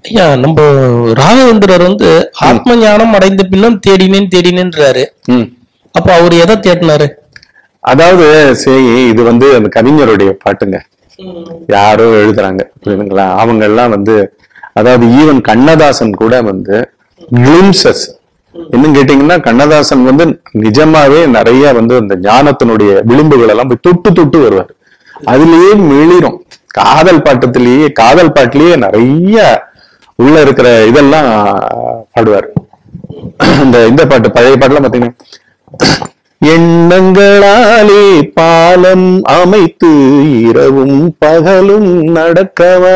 ஐயா நம்ம ராகவேந்திரர் வந்து ஆத்ம ஞானம் அடைந்த பின்னும் தேடினேன் தேடினேன்றாரு ம். அப்ப அவர் எதை தேடினாரு அதாவது சரி இது வந்து அந்த கவிஞருடைய பாட்டுங்க யாரோ எழுதுறாங்க புரியுதுங்களா அவங்க எல்லாம் வந்து அதாவது ஈவன் கண்ணதாசன் கூட வந்து கிளிம்சஸ் இன்னும் கேட்டீங்கன்னா கண்ணதாசன் வந்து நிஜமாவே நிறைய வந்து அந்த ஞானத்தினுடைய விளிம்புகள் எல்லாம் போய் தொட்டு தொட்டு வருவார் அதுலயே மிளிரும் காதல் பாட்டத்திலேயே காதல் பாட்டிலேயே நிறைய உள்ள இருக்கிற இதெல்லாம் பாடுவார் இந்த இந்த பாட்டு பழைய பாட்டுலாம் பாத்தீங்கன்னா எண்ணங்களாலே பாலம் அமைத்து இரவும் பகலும் நடக்கவா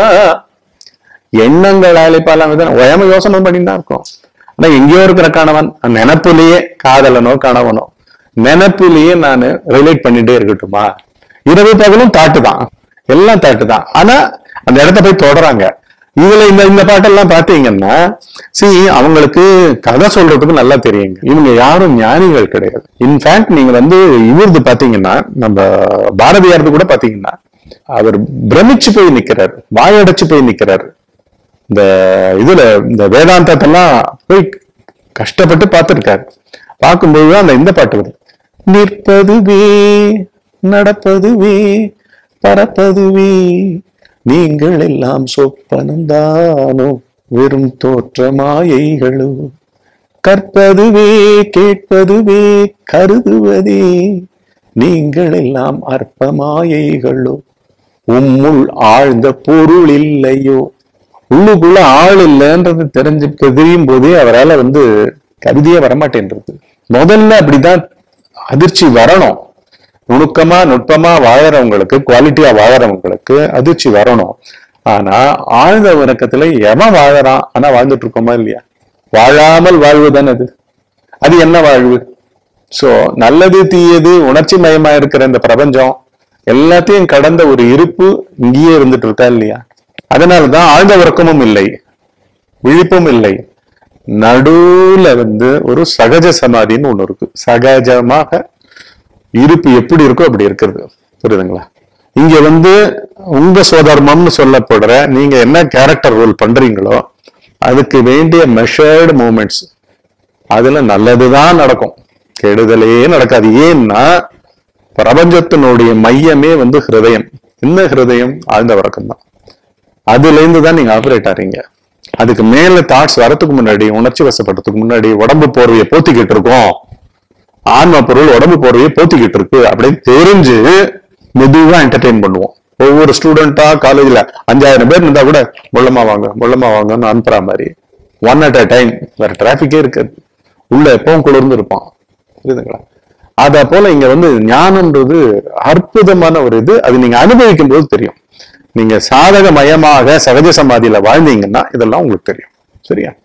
எண்ணங்களாலே பாலம் அமைத்து உயம யோசனை பண்ணிட்டு தான் இருக்கும் ஆனா எங்கேயோ இருக்கிற கணவன் நினப்புலயே காதலனோ கணவனோ நினப்புலயே நான் ரிலேட் பண்ணிட்டே இருக்கட்டுமா இரவு பகலும் தாட்டு தான் எல்லாம் தாட்டு தான் ஆனா அந்த இடத்த போய் தொடறாங்க இதுல இந்த இந்த பாட்டெல்லாம் பாத்தீங்கன்னா சி அவங்களுக்கு கதை சொல்றதுக்கு நல்லா தெரியுங்க இவங்க யாரும் ஞானிகள் கிடையாது இன்ஃபேக்ட் நீங்க வந்து இவரது பாத்தீங்கன்னா நம்ம பாரதியாரது கூட பாத்தீங்கன்னா அவர் பிரமிச்சு போய் நிக்கிறார் வாயடைச்சு போய் நிக்கிறார் இந்த இதுல இந்த வேதாந்தத்தெல்லாம் போய் கஷ்டப்பட்டு பார்த்திருக்காரு பார்க்கும்போது அந்த இந்த பாட்டு வருது நிற்பதுவே நடப்பதுவே பறப்பதுவே நீங்கள் எல்லாம் சொப்பனந்தானோ வெறும் தோற்ற மாயைகளோ கற்பதுவே கேட்பதுவே கருதுவதே நீங்கள் எல்லாம் அற்ப மாயைகளோ உம்முள் ஆழ்ந்த பொருள் இல்லையோ உள்ளுக்குள்ள ஆள் இல்லைன்றது தெரிஞ்சு தெரியும் போதே அவரால் வந்து கவிதையே வரமாட்டேன்றது முதல்ல அப்படிதான் அதிர்ச்சி வரணும் நுணுக்கமா நுட்பமா வாழறவங்களுக்கு குவாலிட்டியா வாழறவங்களுக்கு அதிர்ச்சி வரணும் ஆனா ஆழ்ந்த உறக்கத்துல எவன் வாழறான் ஆனா வாழ்ந்துட்டு இருக்கோமா இல்லையா வாழாமல் வாழ்வுதானே அது அது என்ன வாழ்வு சோ நல்லது தீயது உணர்ச்சி மயமா இருக்கிற இந்த பிரபஞ்சம் எல்லாத்தையும் கடந்த ஒரு இருப்பு இங்கேயே இருந்துட்டு இருக்கா இல்லையா அதனாலதான் ஆழ்ந்த உறக்கமும் இல்லை விழிப்பும் இல்லை நடுவுல வந்து ஒரு சகஜ சமாதின்னு ஒண்ணு இருக்கு சகஜமாக இருப்பு எப்படி இருக்கோ அப்படி இருக்கிறது புரியுதுங்களா இங்க வந்து உங்க சோதர்மம்னு சொல்லப்படுற நீங்க என்ன கேரக்டர் ரோல் பண்றீங்களோ அதுக்கு வேண்டிய மெஷர்டு மூமெண்ட்ஸ் அதுல நல்லதுதான் நடக்கும் கெடுதலே நடக்காது ஏன்னா பிரபஞ்சத்தினுடைய மையமே வந்து ஹிருதயம் என்ன ஹிருதயம் ஆழ்ந்த வழக்கம் தான் அதுல இருந்து தான் நீங்க ஆபரேட் ஆறீங்க அதுக்கு மேல தாட்ஸ் வரதுக்கு முன்னாடி உணர்ச்சி வசப்படுறதுக்கு முன்னாடி உடம்பு போர்வையை போத்திக்கிட்டு இருக்கோம் ஆன்ம பொருள் உடம்பு போர்வையை போத்திக்கிட்டு இருக்கு அப்படின்னு தெரிஞ்சு மெதுவா என்டர்டெயின் பண்ணுவோம் ஒவ்வொரு ஸ்டூடெண்டா காலேஜ்ல அஞ்சாயிரம் பேர் இருந்தா கூட முள்ளமா வாங்க முள்ளமா வாங்கன்னு அனுப்புற மாதிரி ஒன் அட் அ டைம் வேற டிராபிக்கே இருக்காது உள்ள எப்பவும் குளிர்ந்து இருப்பான் புரியுதுங்களா அத போல இங்க வந்து ஞானம்ன்றது அற்புதமான ஒரு இது அது நீங்க அனுபவிக்கும் போது தெரியும் நீங்க சாதக மயமாக சகஜ சமாதியில வாழ்ந்தீங்கன்னா இதெல்லாம் உங்களுக்கு தெரியும் சரியா